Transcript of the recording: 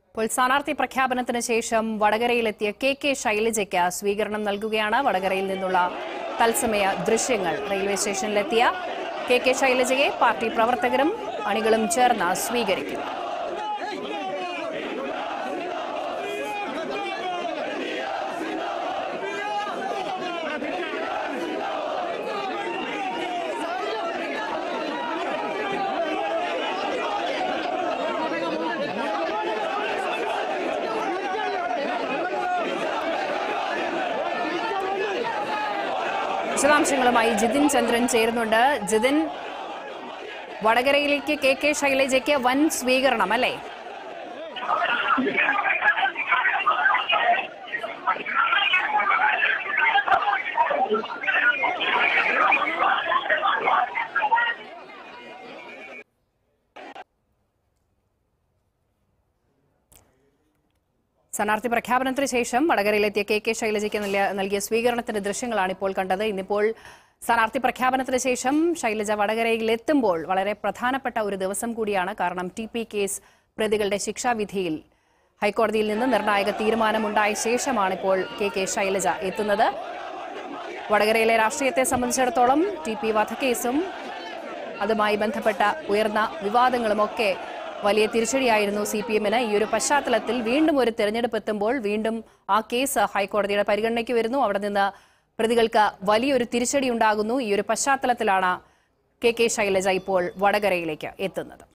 ഇപ്പോൾ സ്ഥാനാർത്ഥി പ്രഖ്യാപനത്തിന് ശേഷം വടകരയിലെത്തിയ കെ കെ ശൈലജയ്ക്ക് സ്വീകരണം നൽകുകയാണ് വടകരയിൽ നിന്നുള്ള തത്സമയ ദൃശ്യങ്ങൾ റെയിൽവേ സ്റ്റേഷനിലെത്തിയ കെ കെ ശൈലജയെ പാർട്ടി പ്രവർത്തകരും അണികളും ചേർന്ന് സ്വീകരിക്കും വിശദാംശങ്ങളുമായി ജിതിൻ ചന്ദ്രൻ ചേരുന്നുണ്ട് ജിതിൻ വടകരയിലേക്ക് കെ കെ ശൈലജയ്ക്ക് വൻ സ്വീകരണം അല്ലേ സ്ഥാനാർത്ഥി പ്രഖ്യാപനത്തിന് ശേഷം വടകരയിലെത്തിയ കെ കെ ശൈലജയ്ക്ക് നൽകിയ- നൽകിയ സ്വീകരണത്തിന്റെ ദൃശ്യങ്ങളാണ് ഇപ്പോൾ കണ്ടത് ഇന്നിപ്പോൾ സ്ഥാനാർത്ഥി പ്രഖ്യാപനത്തിന് ശേഷം ശൈലജ വടകരയിൽ എത്തുമ്പോൾ വളരെ പ്രധാനപ്പെട്ട ഒരു ദിവസം കൂടിയാണ് കാരണം ടി പി കേസ് പ്രതികളുടെ ശിക്ഷാവിധിയിൽ ഹൈക്കോടതിയിൽ നിന്ന് നിർണായക തീരുമാനമുണ്ടായ ശേഷമാണ് ഇപ്പോൾ കെ കെ ശൈലജ എത്തുന്നത് വടകരയിലെ രാഷ്ട്രീയത്തെ സംബന്ധിച്ചിടത്തോളം ടി പി വധക്കേസും അതുമായി ബന്ധപ്പെട്ട ഉയർന്ന വിവാദങ്ങളുമൊക്കെ വലിയ തിരിച്ചടിയായിരുന്നു സി പി എമ്മിന് ഈ ഒരു പശ്ചാത്തലത്തിൽ വീണ്ടും ഒരു തെരഞ്ഞെടുപ്പ് എത്തുമ്പോൾ വീണ്ടും ആ കേസ് ഹൈക്കോടതിയുടെ പരിഗണനയ്ക്ക് വരുന്നു അവിടെ നിന്ന് പ്രതികൾക്ക് വലിയൊരു തിരിച്ചടി ഉണ്ടാകുന്നു ഈ ഒരു പശ്ചാത്തലത്തിലാണ് കെ കെ ശൈലജ ഇപ്പോൾ വടകരയിലേക്ക് എത്തുന്നത്